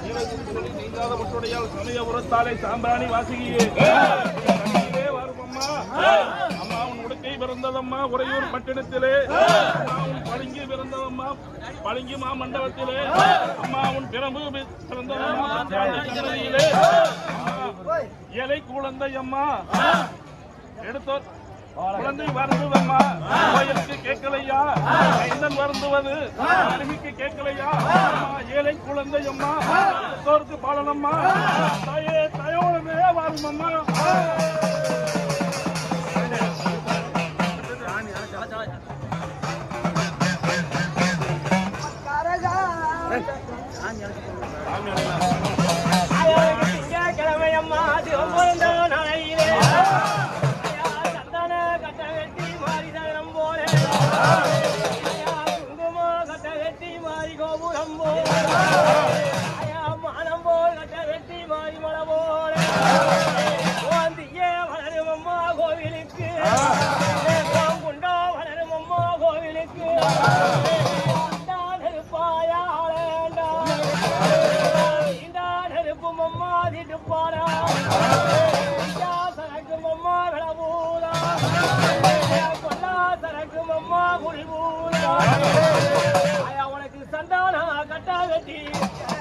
நீங்காத முற்றுடையால் சமய உரத்தாலே சாம்பிராணி வாசிகியே கண்ணிலே வரும் அம்மா அம்மா உன் உடுக்கை பிறந்ததம்மா உறையூர் பட்டினத்திலே அம்மா உன் பளிங்கு பிறந்ததம்மா பளிங்கு மாமண்டபத்திலே அம்மா உன் பிரம்பு பி- பிறந்ததம்மா பஞ்சாண்டி சன்னதியிலே அம்மா, இலை குழந்தை அம்மா எடுத்தோர் குழந்தை வருந்துவம்மா கோயிலுக்கு கேட்கலையா கைந்தன் வருந்துவது அருவிக்கு கேட்கலையா அம்மா, ஏழை குழந்தை அம்மா எடுத்தோருக்கு பாலனம்மா தாயே தயோடனே வாரும் அம்மா திங்கட்கிழமையம்மா சிவம்பொருந்த நாளையிலே ஐயா சந்தன கட்ட வெட்டி மாறி தகரம் போலே ஐயா குங்கும கட்ட வெட்டி மாறி கோபுரம் போலே ஐயா மானம் போல் கட்ட வெட்டி மாறி மலை போலே ஓந்தியே வளரும் அம்மா கோவிலுக்கு தேக்கம் குண்டோ வளரும் அம்மா கோவிலுக்கு நெருப்பாயாளேண்டா நெருப்பும் அம்மா திட்டுப்பாரா சரக்கும் அம்மா விளபூரா கொல்லா சரக்கும் அம்மா குடிபூரா உனக்கு சந்தானா கட்டா கட்டி